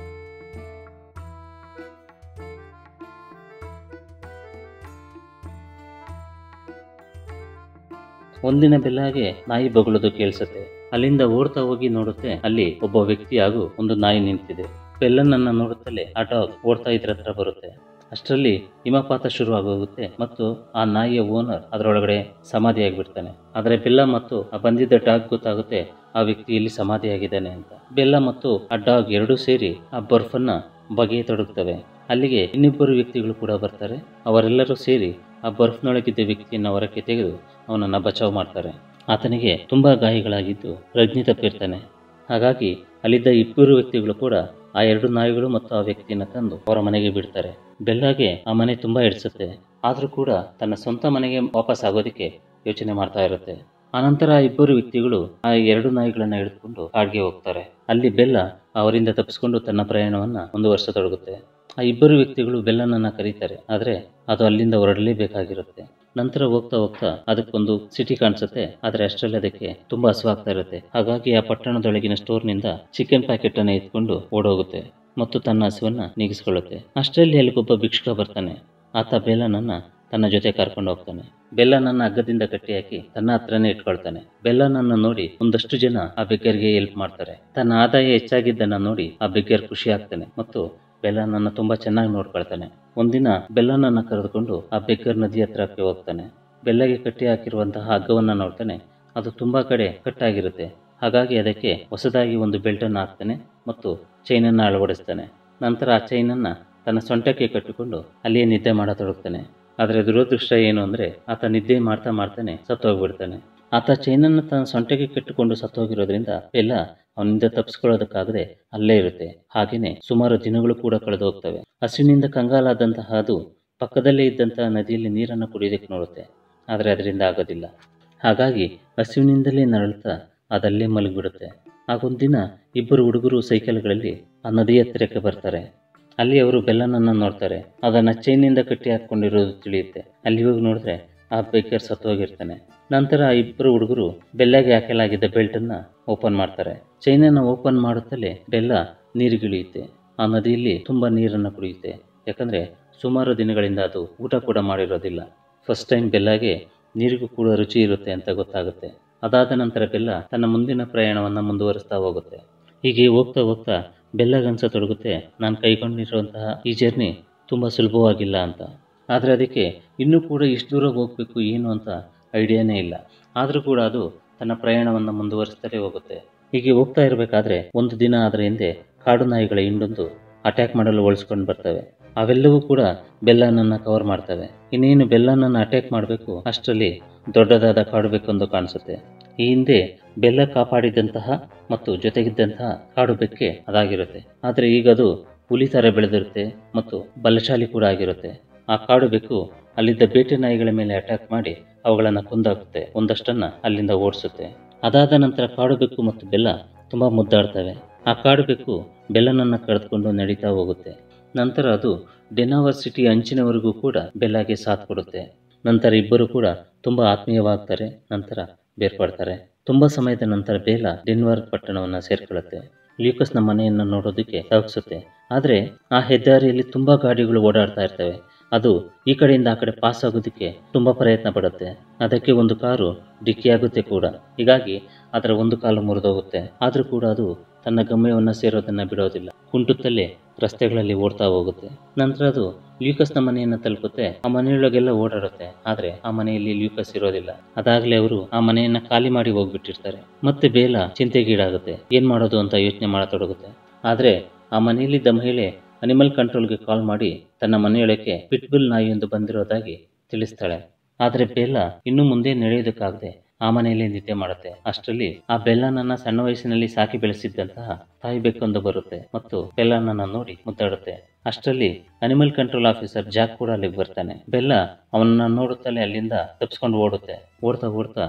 ಒಂದಿನ ಬೆಲ್ಲಾಗೆ ನಾಯಿ ಬಗಳೋದು ಕೇಳಿಸುತ್ತೆ ಅಲ್ಲಿಂದ ಓಡ್ತಾ ಹೋಗಿ ನೋಡುತ್ತೆ ಅಲ್ಲಿ ಒಬ್ಬ ವ್ಯಕ್ತಿ ಹಾಗೂ ಒಂದು ನಾಯಿ ನಿಂತಿದೆ ಬೆಲ್ಲನನ್ನ ನೋಡುತ್ತಲೇ ಆ ಡಾಗ್ ಓಡ್ತಾ ಇದ್ರ ಹತ್ರ ಬರುತ್ತೆ ಅಷ್ಟರಲ್ಲಿ ಹಿಮಪಾತ ಶುರು ಆಗೋಗುತ್ತೆ ಮತ್ತು ಆ ನಾಯಿಯ ಓನರ್ ಅದರೊಳಗಡೆ ಸಮಾಧಿಯಾಗಿಬಿಡ್ತಾನೆ ಆದರೆ ಬೆಲ್ಲ ಮತ್ತು ಆ ಬಂದಿದ್ದ ಡಾಗ್ ಗೊತ್ತಾಗುತ್ತೆ ಆ ವ್ಯಕ್ತಿ ಇಲ್ಲಿ ಸಮಾಧಿಯಾಗಿದ್ದಾನೆ ಅಂತ ಬೆಲ್ಲ ಮತ್ತು ಆ ಡಾಗ್ ಎರಡೂ ಸೇರಿ ಆ ಬರ್ಫನ್ನ ಬಗೆಯತೊಡಗ್ತವೆ ಅಲ್ಲಿಗೆ ಇನ್ನಿಬ್ಬರು ವ್ಯಕ್ತಿಗಳು ಕೂಡ ಬರ್ತಾರೆ ಅವರೆಲ್ಲರೂ ಸೇರಿ ಆ ಬರ್ಫ್ನೊಳಗಿದ್ದ ವ್ಯಕ್ತಿಯನ್ನು ಹೊರಕ್ಕೆ ತೆಗೆದು ಅವನನ್ನು ಬಚಾವ್ ಮಾಡ್ತಾರೆ ಆತನಿಗೆ ತುಂಬಾ ಗಾಯಗಳಾಗಿದ್ದು ಪ್ರಜ್ಞೆ ತಪ್ಪಿರ್ತಾನೆ ಹಾಗಾಗಿ ಅಲ್ಲಿದ್ದ ಇಬ್ಬರು ವ್ಯಕ್ತಿಗಳು ಕೂಡ ಆ ಎರಡು ನಾಯಿಗಳು ಮತ್ತು ಆ ವ್ಯಕ್ತಿಯನ್ನು ತಂದು ಅವರ ಮನೆಗೆ ಬಿಡ್ತಾರೆ ಬೆಲ್ಲಾಗೆ ಆ ಮನೆ ತುಂಬಾ ಹಿಡಿಸುತ್ತೆ ಆದರೂ ಕೂಡ ತನ್ನ ಸ್ವಂತ ಮನೆಗೆ ವಾಪಸ್ ಆಗೋದಕ್ಕೆ ಯೋಚನೆ ಮಾಡ್ತಾ ಇರುತ್ತೆ ಆನಂತರ ಆ ಇಬ್ಬರು ವ್ಯಕ್ತಿಗಳು ಆ ಎರಡು ನಾಯಿಗಳನ್ನ ಹಿಡಿದುಕೊಂಡು ಕಾಡ್ಗೆ ಹೋಗ್ತಾರೆ ಅಲ್ಲಿ ಬೆಲ್ಲ ಅವರಿಂದ ತಪ್ಪಿಸ್ಕೊಂಡು ತನ್ನ ಪ್ರಯಾಣವನ್ನ ಮುಂದುವರಿಸತೊಡಗುತ್ತೆ ಆ ಇಬ್ಬರು ವ್ಯಕ್ತಿಗಳು ಬೆಲ್ಲನನ್ನ ಕರೀತಾರೆ ಆದ್ರೆ ಅದು ಅಲ್ಲಿಂದ ಹೊರಡಲೇಬೇಕಾಗಿರುತ್ತೆ ನಂತರ ಹೋಗ್ತಾ ಹೋಗ್ತಾ ಅದಕ್ಕೊಂದು ಸಿಟಿ ಕಾಣಿಸುತ್ತೆ ಆದ್ರೆ ಅಷ್ಟರಲ್ಲಿ ಅದಕ್ಕೆ ತುಂಬಾ ಹಸುವಾಗ್ತಾ ಇರುತ್ತೆ ಹಾಗಾಗಿ ಆ ಪಟ್ಟಣದೊಳಗಿನ ಸ್ಟೋರ್ನಿಂದ ಚಿಕನ್ ಪ್ಯಾಕೆಟ್ ಅನ್ನ ಎತ್ಕೊಂಡು ಓಡೋಗುತ್ತೆ ಮತ್ತು ತನ್ನ ಹಸುವನ್ನ ನೀಗಿಸ್ಕೊಳ್ಳುತ್ತೆ ಅಷ್ಟರಲ್ಲಿ ಅಲ್ಲಿಗೊಬ್ಬ ಭಿಕ್ಷುಕ ಬರ್ತಾನೆ ಆತ ಬೆಲ್ಲನನ್ನ ತನ್ನ ಜೊತೆ ಕರ್ಕೊಂಡು ಹೋಗ್ತಾನೆ ಬೆಲ್ಲನನ್ನ ಹಗ್ಗದಿಂದ ಕಟ್ಟಿ ಹಾಕಿ ತನ್ನ ಹತ್ರನೇ ಇಟ್ಕೊಳ್ತಾನೆ ಬೆಲ್ಲನನ್ನ ನೋಡಿ ಒಂದಷ್ಟು ಜನ ಆ ಬೆಗ್ಗರ್ಗೆ ಹೆಲ್ಪ್ ಮಾಡ್ತಾರೆ ತನ್ನ ಆದಾಯ ಹೆಚ್ಚಾಗಿದ್ದನ್ನ ನೋಡಿ ಆ ಬೆಗ್ಗರ್ ಖುಷಿ ಆಗ್ತಾನೆ ಮತ್ತು ಬೆಲ್ಲನನ್ನ ತುಂಬಾ ಚೆನ್ನಾಗಿ ನೋಡ್ಕೊಳ್ತಾನೆ ಒಂದಿನ ಬೆಲ್ಲನನ್ನ ಕರೆದುಕೊಂಡು ಆ ಬೆಗ್ಗರ್ ನದಿ ಹತ್ರಕ್ಕೆ ಹೋಗ್ತಾನೆ ಬೆಲ್ಲಗೆ ಕಟ್ಟಿ ಹಾಕಿರುವಂತಹ ಹಗ್ಗವನ್ನ ನೋಡ್ತಾನೆ ಅದು ತುಂಬಾ ಕಡೆ ಕಟ್ಟಾಗಿರುತ್ತೆ ಹಾಗಾಗಿ ಅದಕ್ಕೆ ಹೊಸದಾಗಿ ಒಂದು ಬೆಲ್ಟನ್ನು ಹಾಕ್ತಾನೆ ಮತ್ತು ಚೈನನ್ನು ಅಳವಡಿಸ್ತಾನೆ ನಂತರ ಆ ಚೈನನ್ನ ತನ್ನ ಸೊಂಟಕ್ಕೆ ಕಟ್ಟಿಕೊಂಡು ಅಲ್ಲಿಯೇ ನಿದ್ದೆ ಮಾಡತೊಡಗ್ತಾನೆ ಆದರೆ ದುರದೃಷ್ಟ ಏನು ಅಂದರೆ ಆತ ನಿದ್ದೆ ಮಾಡ್ತಾ ಮಾಡ್ತಾನೆ ಸತ್ತೋಗ್ಬಿಡ್ತಾನೆ ಆತ ಚೈನನ್ನು ತನ್ನ ಸೊಂಟಕ್ಕೆ ಕಟ್ಟಿಕೊಂಡು ಸತ್ತೋಗಿರೋದ್ರಿಂದ ಬೆಲ್ಲ ಅವನಿಂದ ತಪ್ಪಿಸ್ಕೊಳ್ಳೋದಕ್ಕಾಗದೆ ಅಲ್ಲೇ ಇರುತ್ತೆ ಹಾಗೇನೆ ಸುಮಾರು ದಿನಗಳು ಕೂಡ ಕಳೆದು ಹೋಗ್ತವೆ ಹಸಿವಿನಿಂದ ಕಂಗಾಲಾದಂತಹ ಅದು ಪಕ್ಕದಲ್ಲೇ ಇದ್ದಂತಹ ನದಿಯಲ್ಲಿ ನೀರನ್ನು ಕುಡಿಯೋದಕ್ಕೆ ನೋಡುತ್ತೆ ಆದರೆ ಅದರಿಂದ ಆಗೋದಿಲ್ಲ ಹಾಗಾಗಿ ಹಸಿವಿನಿಂದಲೇ ನರಳುತ್ತಾ ಅದಲ್ಲೇ ಮಲಗಿಬಿಡುತ್ತೆ ಆಗೊಂದಿನ ಇಬ್ಬರು ಹುಡುಗರು ಸೈಕಲ್ಗಳಲ್ಲಿ ಆ ನದಿ ಹತ್ತಿರಕ್ಕೆ ಬರ್ತಾರೆ ಅಲ್ಲಿ ಅವರು ಬೆಲ್ಲನನ್ನ ನೋಡ್ತಾರೆ ಅದನ್ನ ಚೈನಿಂದ ಕಟ್ಟಿ ಹಾಕೊಂಡಿರೋದು ತಿಳಿಯುತ್ತೆ ಅಲ್ಲಿ ಹೋಗಿ ನೋಡಿದ್ರೆ ಆ ಬೇಕರ್ ಸತ್ತೋಗಿರ್ತಾನೆ ನಂತರ ಆ ಇಬ್ಬರು ಹುಡುಗರು ಬೆಲ್ಲಗೆ ಹಾಕಲಾಗಿದ್ದ ಬೆಲ್ಟನ್ನ ಓಪನ್ ಮಾಡ್ತಾರೆ ಚೈನನ್ನ ಓಪನ್ ಮಾಡುತ್ತಲೇ ಬೆಲ್ಲ ನೀರಿಗಿಳಿಯುತ್ತೆ ಆ ನದಿಯಲ್ಲಿ ತುಂಬಾ ನೀರನ್ನು ಕುಡಿಯುತ್ತೆ ಯಾಕಂದ್ರೆ ಸುಮಾರು ದಿನಗಳಿಂದ ಅದು ಊಟ ಕೂಡ ಮಾಡಿರೋದಿಲ್ಲ ಫಸ್ಟ್ ಟೈಮ್ ಬೆಲ್ಲಗೆ ನೀರಿಗೂ ಕೂಡ ರುಚಿ ಇರುತ್ತೆ ಅಂತ ಗೊತ್ತಾಗುತ್ತೆ ಅದಾದ ನಂತರ ಬೆಲ್ಲ ತನ್ನ ಮುಂದಿನ ಪ್ರಯಾಣವನ್ನು ಮುಂದುವರಿಸ್ತಾ ಹೋಗುತ್ತೆ ಹೀಗೆ ಹೋಗ್ತಾ ಹೋಗ್ತಾ ಬೆಲ್ಲಗನ್ಸತೊಡಗುತ್ತೆ ನಾನು ಕೈಗೊಂಡಿರುವಂತಹ ಈ ಜರ್ನಿ ತುಂಬ ಸುಲಭವಾಗಿಲ್ಲ ಅಂತ ಆದರೆ ಅದಕ್ಕೆ ಇನ್ನೂ ಕೂಡ ಇಷ್ಟು ದೂರ ಹೋಗಬೇಕು ಏನು ಅಂತ ಐಡಿಯಾನೇ ಇಲ್ಲ ಆದರೂ ಕೂಡ ಅದು ತನ್ನ ಪ್ರಯಾಣವನ್ನು ಮುಂದುವರಿಸ್ತಲೇ ಹೋಗುತ್ತೆ ಹೀಗೆ ಹೋಗ್ತಾ ಇರಬೇಕಾದ್ರೆ ಒಂದು ದಿನ ಅದರ ಹಿಂದೆ ಕಾಡು ನಾಯಿಗಳ ಹಿಂಡೊಂದು ಅಟ್ಯಾಕ್ ಮಾಡಲು ಒಳಿಸ್ಕೊಂಡು ಬರ್ತವೆ ಅವೆಲ್ಲವೂ ಕೂಡ ಬೆಲ್ಲನನ್ನ ಕವರ್ ಮಾಡ್ತವೆ ಇನ್ನೇನು ಬೆಲ್ಲನನ್ನ ಅಟ್ಯಾಕ್ ಮಾಡಬೇಕು ಅಷ್ಟರಲ್ಲಿ ದೊಡ್ಡದಾದ ಕಾಡು ಬೆಕ್ಕೊಂದು ಕಾಣಿಸುತ್ತೆ ಈ ಹಿಂದೆ ಬೆಲ್ಲ ಕಾಪಾಡಿದಂತಹ ಮತ್ತು ಜೊತೆಗಿದ್ದಂತಹ ಕಾಡು ಬೆಕ್ಕೆ ಅದಾಗಿರುತ್ತೆ ಆದರೆ ಈಗ ಅದು ಹುಲಿ ಥರ ಬೆಳೆದಿರುತ್ತೆ ಮತ್ತು ಬಲಶಾಲಿ ಕೂಡ ಆಗಿರುತ್ತೆ ಆ ಕಾಡು ಬೆಕ್ಕು ಅಲ್ಲಿದ್ದ ಬೇಟೆ ನಾಯಿಗಳ ಮೇಲೆ ಅಟ್ಯಾಕ್ ಮಾಡಿ ಅವುಗಳನ್ನು ಕೊಂದಾಗುತ್ತೆ ಒಂದಷ್ಟನ್ನ ಅಲ್ಲಿಂದ ಓಡಿಸುತ್ತೆ ಅದಾದ ನಂತರ ಕಾಡು ಬೆಕ್ಕು ಮತ್ತು ಬೆಲ್ಲ ತುಂಬಾ ಮುದ್ದಾಡ್ತವೆ ಆ ಕಾಡು ಬೆಕ್ಕು ಬೆಲ್ಲನನ್ನ ಕರೆದುಕೊಂಡು ನಡೀತಾ ಹೋಗುತ್ತೆ ನಂತರ ಅದು ಡೆನಾವರ್ ಸಿಟಿ ಅಂಚಿನವರೆಗೂ ಕೂಡ ಬೆಲ್ಲಗೆ ಸಾಥ್ ಕೊಡುತ್ತೆ ನಂತರ ಇಬ್ಬರು ಕೂಡ ತುಂಬಾ ಆತ್ಮೀಯವಾಗ್ತಾರೆ ನಂತರ ಬೇರ್ಪಡ್ತಾರೆ ತುಂಬಾ ಸಮಯದ ನಂತರ ಬೇಲ ಡೆನ್ವರ್ ಪಟ್ಟಣವನ್ನ ಸೇರ್ಕೊಳ್ಳುತ್ತೆ ಲ್ಯೂಕಸ್ನ ಮನೆಯನ್ನು ನೋಡೋದಕ್ಕೆ ತವಕಿಸುತ್ತೆ ಆದರೆ ಆ ಹೆದ್ದಾರಿಯಲ್ಲಿ ತುಂಬಾ ಗಾಡಿಗಳು ಓಡಾಡ್ತಾ ಇರ್ತವೆ ಅದು ಈ ಕಡೆಯಿಂದ ಆ ಕಡೆ ಪಾಸ್ ಆಗೋದಕ್ಕೆ ತುಂಬಾ ಪ್ರಯತ್ನ ಪಡುತ್ತೆ ಅದಕ್ಕೆ ಒಂದು ಕಾರು ಡಿಕ್ಕಿಯಾಗುತ್ತೆ ಕೂಡ ಹೀಗಾಗಿ ಅದರ ಒಂದು ಕಾಲು ಮುರಿದೋಗುತ್ತೆ ಆದರೂ ಕೂಡ ಅದು ತನ್ನ ಗಮ್ಯವನ್ನು ಸೇರೋದನ್ನ ಬಿಡೋದಿಲ್ಲ ಕುಂಟುತ್ತಲೇ ರಸ್ತೆಗಳಲ್ಲಿ ಓಡ್ತಾ ಹೋಗುತ್ತೆ ನಂತರ ಅದು ಲ್ಯೂಕಸ್ನ ಮನೆಯನ್ನು ತಲುಪುತ್ತೆ ಆ ಮನೆಯೊಳಗೆಲ್ಲ ಓಡಾಡುತ್ತೆ ಆದ್ರೆ ಆ ಮನೆಯಲ್ಲಿ ಲ್ಯೂಕಸ್ ಇರೋದಿಲ್ಲ ಅದಾಗ್ಲೇ ಅವರು ಆ ಮನೆಯನ್ನ ಖಾಲಿ ಮಾಡಿ ಹೋಗ್ಬಿಟ್ಟಿರ್ತಾರೆ ಮತ್ತೆ ಬೇಲ ಚಿಂತೆಗೀಡಾಗುತ್ತೆ ಏನ್ ಮಾಡೋದು ಅಂತ ಯೋಚನೆ ಮಾಡತೊಡಗುತ್ತೆ ಆದ್ರೆ ಆ ಮನೆಯಲ್ಲಿದ್ದ ಮಹಿಳೆ ಅನಿಮಲ್ ಕಂಟ್ರೋಲ್ಗೆ ಕಾಲ್ ಮಾಡಿ ತನ್ನ ಮನೆಯೊಳಕ್ಕೆ ಪಿಟ್ಬುಲ್ ನಾಯಿಯೊಂದು ಬಂದಿರೋದಾಗಿ ತಿಳಿಸ್ತಾಳೆ ಆದ್ರೆ ಬೇಲ ಇನ್ನು ಮುಂದೆ ನಡೆಯೋದಕ್ಕಾಗದೆ ಆ ಮನೆಯಲ್ಲಿ ನಿದ್ದೆ ಮಾಡುತ್ತೆ ಅಷ್ಟರಲ್ಲಿ ಆ ಬೆಲ್ಲನನ್ನ ಸಣ್ಣ ವಯಸ್ಸಿನಲ್ಲಿ ಸಾಕಿ ಬೆಳೆಸಿದ್ದಂತಹ ತಾಯಿ ಬೆಕ್ಕೊಂದು ಬರುತ್ತೆ ಮತ್ತು ಬೆಲ್ಲನನ್ನ ನೋಡಿ ಮುದ್ದಾಡುತ್ತೆ ಅಷ್ಟರಲ್ಲಿ ಅನಿಮಲ್ ಕಂಟ್ರೋಲ್ ಆಫೀಸರ್ ಜಾಕ್ ಕೂಡ ಅಲ್ಲಿಗೆ ಬರ್ತಾನೆ ಬೆಲ್ಲ ಅವನನ್ನ ನೋಡುತ್ತಲೇ ಅಲ್ಲಿಂದ ತಪ್ಪಿಸ್ಕೊಂಡು ಓಡುತ್ತೆ ಓಡ್ತಾ ಓಡ್ತಾ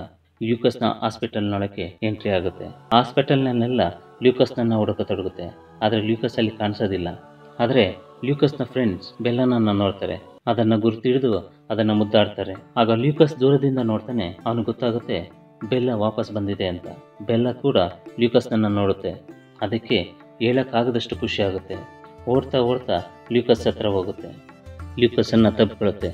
ಲ್ಯೂಕಸ್ನ ಹಾಸ್ಪಿಟಲ್ನೊಳಗೆ ಎಂಟ್ರಿ ಆಗುತ್ತೆ ಹಾಸ್ಪಿಟಲ್ನಲ್ಲೆಲ್ಲ ಲ್ಯೂಕಸ್ನನ್ನ ಹುಡುಕತೊಡಗುತ್ತೆ ಆದರೆ ಲ್ಯೂಕಸ್ ಅಲ್ಲಿ ಕಾಣಿಸೋದಿಲ್ಲ ಆದರೆ ಲ್ಯೂಕಸ್ನ ಫ್ರೆಂಡ್ಸ್ ಬೆಲ್ಲನನ್ನ ನೋಡ್ತಾರೆ ಅದನ್ನ ಗುರುತಿಡಿದು ಅದನ್ನ ಮುದ್ದಾಡ್ತಾರೆ ಆಗ ಲ್ಯೂಕಸ್ ದೂರದಿಂದ ನೋಡ್ತಾನೆ ಅವನು ಗೊತ್ತಾಗುತ್ತೆ ಬೆಲ್ಲ ವಾಪಸ್ ಬಂದಿದೆ ಅಂತ ಬೆಲ್ಲ ಕೂಡ ಲ್ಯೂಕಸ್ನನ್ನ ನೋಡುತ್ತೆ ಅದಕ್ಕೆ ಹೇಳಕ್ಕಾಗದಷ್ಟು ಖುಷಿ ಆಗುತ್ತೆ ಓಡ್ತಾ ಓಡ್ತಾ ಲ್ಯೂಕಸ್ ಹತ್ರ ಹೋಗುತ್ತೆ ಲ್ಯೂಕಸನ್ನ ತಬ್ಕೊಳ್ಳುತ್ತೆ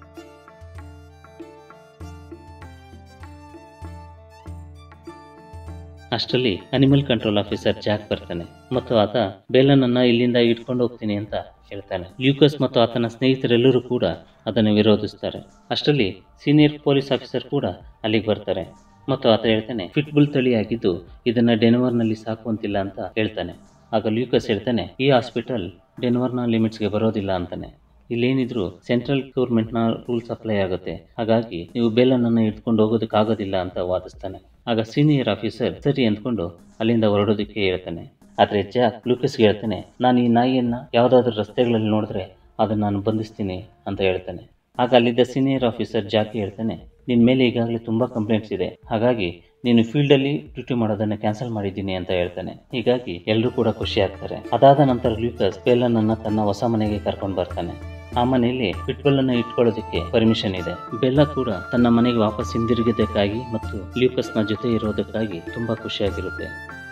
ಅಷ್ಟರಲ್ಲಿ ಅನಿಮಲ್ ಕಂಟ್ರೋಲ್ ಆಫೀಸರ್ ಜಾಕ್ ಬರ್ತಾನೆ ಮತ್ತು ಆತ ಬೆಲ್ಲನನ್ನ ಇಲ್ಲಿಂದ ಇಟ್ಕೊಂಡು ಹೋಗ್ತೀನಿ ಅಂತ ಹೇಳ್ತಾನೆ ಲ್ಯೂಕಸ್ ಮತ್ತು ಆತನ ಸ್ನೇಹಿತರೆಲ್ಲರೂ ಕೂಡ ಅದನ್ನು ವಿರೋಧಿಸ್ತಾರೆ ಅಷ್ಟರಲ್ಲಿ ಸೀನಿಯರ್ ಪೊಲೀಸ್ ಆಫೀಸರ್ ಕೂಡ ಅಲ್ಲಿಗೆ ಬರ್ತಾರೆ ಮತ್ತು ಆತ ಹೇಳ್ತಾನೆ ಫಿಟ್ಬುಲ್ ತಳಿಯಾಗಿದ್ದು ಇದನ್ನ ಡೆನ್ವರ್ನಲ್ಲಿ ಸಾಕುವಂತಿಲ್ಲ ಅಂತ ಹೇಳ್ತಾನೆ ಆಗ ಲ್ಯೂಕಸ್ ಹೇಳ್ತಾನೆ ಈ ಹಾಸ್ಪಿಟಲ್ ಡೆನ್ವರ್ನ ಲಿಮಿಟ್ಸ್ಗೆ ಬರೋದಿಲ್ಲ ಅಂತಾನೆ ಇಲ್ಲೇನಿದ್ರು ಸೆಂಟ್ರಲ್ ಗೌರ್ಮೆಂಟ್ನ ರೂಲ್ಸ್ ಅಪ್ಲೈ ಆಗುತ್ತೆ ಹಾಗಾಗಿ ನೀವು ಬೇಲನನ್ನು ಹಿಡ್ಕೊಂಡು ಹೋಗೋದಕ್ಕಾಗೋದಿಲ್ಲ ಅಂತ ವಾದಿಸ್ತಾನೆ ಆಗ ಸೀನಿಯರ್ ಆಫೀಸರ್ ಸರಿ ಅಂದ್ಕೊಂಡು ಅಲ್ಲಿಂದ ಹೊರಡೋದಕ್ಕೆ ಹೇಳ್ತಾನೆ ಆದರೆ ಜಾಕ್ ಲೂಕಸ್ಗೆ ಹೇಳ್ತಾನೆ ನಾನು ಈ ನಾಯಿಯನ್ನ ಯಾವುದಾದ್ರೂ ರಸ್ತೆಗಳಲ್ಲಿ ನೋಡಿದ್ರೆ ಅದನ್ನ ನಾನು ಬಂಧಿಸ್ತೀನಿ ಅಂತ ಹೇಳ್ತಾನೆ ಆಗ ಅಲ್ಲಿದ್ದ ಸೀನಿಯರ್ ಆಫೀಸರ್ ಜಾಕಿ ಹೇಳ್ತಾನೆ ನಿನ್ನ ಮೇಲೆ ಈಗಾಗಲೇ ತುಂಬ ಕಂಪ್ಲೇಂಟ್ಸ್ ಇದೆ ಹಾಗಾಗಿ ನೀನು ಫೀಲ್ಡಲ್ಲಿ ಡ್ಯೂಟಿ ಮಾಡೋದನ್ನ ಕ್ಯಾನ್ಸಲ್ ಮಾಡಿದ್ದೀನಿ ಅಂತ ಹೇಳ್ತಾನೆ ಹೀಗಾಗಿ ಎಲ್ಲರೂ ಕೂಡ ಖುಷಿ ಆಗ್ತಾರೆ ಅದಾದ ನಂತರ ಲೂಕಸ್ ಬೇಲನನ್ನ ತನ್ನ ಹೊಸ ಮನೆಗೆ ಕರ್ಕೊಂಡು ಬರ್ತಾನೆ ಆ ಮನೆಯಲ್ಲಿ ಫಿಟ್ಬಲ್ ಅನ್ನ ಇಟ್ಕೊಳ್ಳೋದಕ್ಕೆ ಪರ್ಮಿಷನ್ ಇದೆ ಬೆಲ್ಲ ಕೂಡ ತನ್ನ ಮನೆಗೆ ವಾಪಸ್ ಹಿಂದಿರುಗಿದ್ದಕ್ಕಾಗಿ ಮತ್ತು ಲ್ಯೂಕಸ್ನ ಜೊತೆ ಇರೋದಕ್ಕಾಗಿ ತುಂಬಾ ಖುಷಿಯಾಗಿರುತ್ತೆ